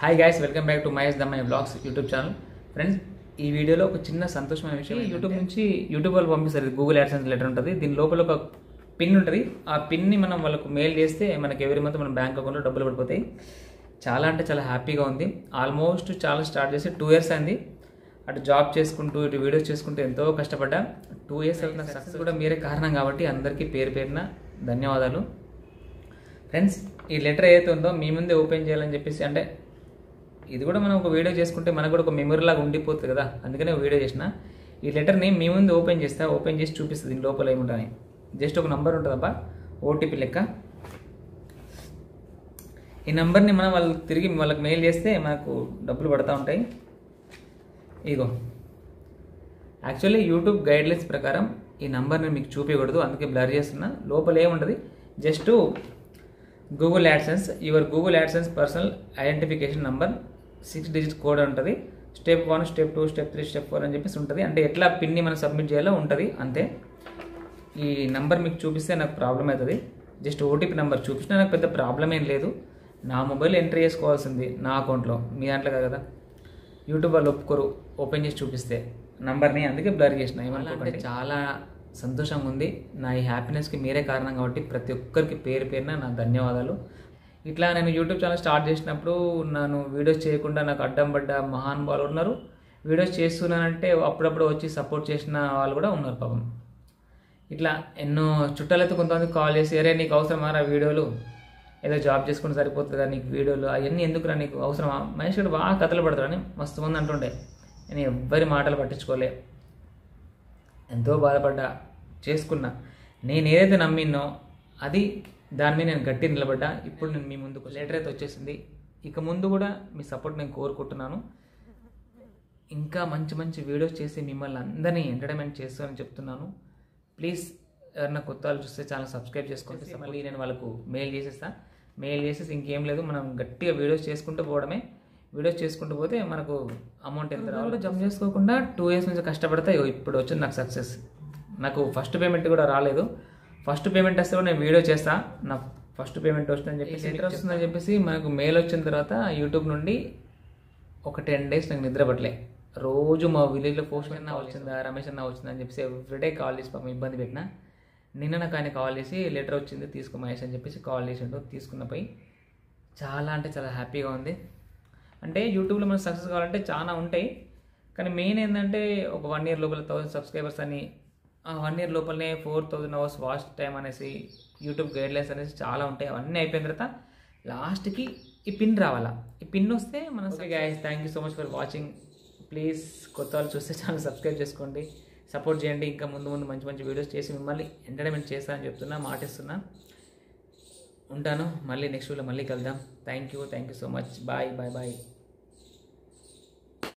hi guys welcome back to Mahesh Dammayya blogs YouTube channel friends ఈ వీడియోలో ఒక చిన్న సంతోషమైన విషయం యూట్యూబ్ నుంచి యూట్యూబ్ వాళ్ళు పంపిస్తారు గూగుల్ యాడ్సెన్స్ లెటర్ ఉంటుంది దీని లోపల ఒక పిన్ ఉంటుంది ఆ పిన్ని మనం వాళ్ళకు మెయిల్ చేస్తే మనకి ఎవరి మంత్ మన బ్యాంక్ అకౌంట్లో డబ్బులు పడిపోతాయి చాలా అంటే చాలా హ్యాపీగా ఉంది ఆల్మోస్ట్ చాలా స్టార్ట్ చేసి టూ ఇయర్స్ అయింది అటు జాబ్ చేసుకుంటూ ఇటు వీడియోస్ చేసుకుంటూ ఎంతో కష్టపడ్డా టూ ఇయర్స్ అవుతున్న సక్సెస్ కూడా మీరే కారణం కాబట్టి అందరికీ పేరు పేరున ధన్యవాదాలు ఫ్రెండ్స్ ఈ లెటర్ ఏదైతే ఉందో మీ ముందే ఓపెన్ చేయాలని చెప్పేసి అంటే ఇది కూడా మనం ఒక వీడియో చేసుకుంటే మనకు కూడా ఒక మెమరీ లాగా ఉండిపోతుంది కదా అందుకనే ఒక వీడియో చేసిన ఈ లెటర్ని మీ ముందు ఓపెన్ చేస్తా ఓపెన్ చేసి చూపిస్తుంది దీని లోపల ఏముంటుంది జస్ట్ ఒక నంబర్ ఉంటుందబ్బా ఓటీపీ లెక్క ఈ నెంబర్ని మనం వాళ్ళకి తిరిగి వాళ్ళకి మెయిల్ చేస్తే మనకు డబ్బులు పడతా ఉంటాయి ఇగో యాక్చువల్లీ యూట్యూబ్ గైడ్లైన్స్ ప్రకారం ఈ నంబర్ని మీకు చూపించకూడదు అందుకే బ్లర్ చేస్తున్నా లోపల ఏముంటుంది just Google AdSense your Google AdSense personal identification number six digit code ఉంటుంది step one step two step three step four అని చెప్పేసి ఉంటుంది అంటే ఎట్లా పిన్ని మనం సబ్మిట్ చేయాలో ఉంటుంది అంతే ఈ నంబర్ మీకు చూపిస్తే నాకు ప్రాబ్లం అవుతుంది జస్ట్ ఓటీపీ నెంబర్ చూపించినా నాకు పెద్ద ప్రాబ్లం ఏం లేదు నా మొబైల్ ఎంట్రీ చేసుకోవాల్సింది నా అకౌంట్లో మీ దాంట్లో కాదు కదా యూట్యూబ్ వాళ్ళు ఒప్పుకోరు ఓపెన్ చేసి చూపిస్తే నంబర్ని అందుకే బ్లర్ చేసిన ఏమనుకోకండి చాలా సంతోషంగా ఉంది నా ఈ హ్యాపీనెస్కి మీరే కారణం కాబట్టి ప్రతి ఒక్కరికి పేరు పేరున నా ధన్యవాదాలు ఇట్లా నేను యూట్యూబ్ ఛానల్ స్టార్ట్ చేసినప్పుడు నన్ను వీడియోస్ చేయకుండా నాకు అడ్డం పడ్డ మహానుభావులు ఉన్నారు వీడియోస్ చేస్తున్నానంటే అప్పుడప్పుడు వచ్చి సపోర్ట్ చేసిన వాళ్ళు కూడా ఉన్నారు పాపం ఇట్లా ఎన్నో చుట్టాలైతే కొంతమంది కాల్ చేసి అరే నీకు అవసరమా రా వీడియోలు ఏదో జాబ్ చేసుకుంటే సరిపోతుందా నీకు వీడియోలు అవన్నీ ఎందుకురా నీకు అవసరమా మనిషి కూడా బాగా కథలు పడతాడని మస్తు మంది అంటుండే నేను ఎవ్వరి మాటలు పట్టించుకోలే ఎంతో బాధపడ్డా చేసుకున్నా నేను ఏదైతే నమ్మినో అది దాని మీద నేను గట్టి నిలబడ్డా ఇప్పుడు నేను మీ ముందుకు లెటర్ అయితే వచ్చేసింది ఇక ముందు కూడా మీ సపోర్ట్ నేను కోరుకుంటున్నాను ఇంకా మంచి మంచి వీడియోస్ చేసి మిమ్మల్ని అందరినీ ఎంటర్టైన్మెంట్ చేస్తానని చెప్తున్నాను ప్లీజ్ ఎవరైనా కొత్త వాళ్ళు చూస్తే ఛానల్ సబ్స్క్రైబ్ చేసుకోండి మళ్ళీ నేను వాళ్ళకు మెయిల్ చేసేస్తా మెయిల్ చేసేసి ఇంకేం లేదు మనం గట్టిగా వీడియోస్ చేసుకుంటూ పోవడమే వీడియోస్ చేసుకుంటూ పోతే మనకు అమౌంట్ ఎంత రావాలో జంప్ చేసుకోకుండా టూ ఇయర్స్ నుంచి కష్టపడితే ఇగో ఇప్పుడు వచ్చింది నాకు సక్సెస్ నాకు ఫస్ట్ పేమెంట్ కూడా రాలేదు ఫస్ట్ పేమెంట్ వస్తే కూడా నేను వీడియో చేస్తా నా ఫస్ట్ పేమెంట్ వస్తుందని చెప్పేసి లెటర్ వస్తుందని చెప్పేసి మనకు మెయిల్ వచ్చిన తర్వాత యూట్యూబ్ నుండి ఒక టెన్ డేస్ నాకు నిద్ర పట్టలే రోజు మా విలేజ్లో పోస్ట్ అన్న వచ్చిందా రమేష్ అన్న వచ్చిందా అని చెప్పేసి ఎవ్రీడే కాల్ చేసి పాపం ఇబ్బంది పెట్టినా నిన్న నాకు ఆయన కాల్ చేసి లెటర్ వచ్చింది తీసుకో మహేష్ అని చెప్పేసి కాల్ చేసిండు తీసుకున్న పోయి చాలా అంటే చాలా హ్యాపీగా ఉంది అంటే యూట్యూబ్లో మనం సక్సెస్ కావాలంటే చాలా ఉంటాయి కానీ మెయిన్ ఏంటంటే ఒక వన్ ఇయర్ లోపల థౌసండ్ సబ్స్క్రైబర్స్ అని ఆ వన్ ఇయర్ లోపలనే four thousand hours watch time అనేసి యూట్యూబ్ గైడ్లైన్స్ అనేసి చాలా ఉంటాయి అవన్నీ అయిపోయిన తర్వాత లాస్ట్కి ఈ పిన్ రావాలా ఈ పిన్ వస్తే మనం okay guys thank you so much for watching please కొత్త వాళ్ళు చూస్తే ఛానల్ సబ్స్క్రైబ్ చేసుకోండి సపోర్ట్ చేయండి ఇంకా ముందు ముందు మంచి మంచి వీడియోస్ చేసి మిమ్మల్ని ఎంటర్టైన్మెంట్ చేస్తానని చెప్తున్నా మాటిస్తున్నా ఉంటాను మళ్ళీ నెక్స్ట్ వీడియో మళ్ళీ కలుద్దాం thank you thank you so much bye bye bye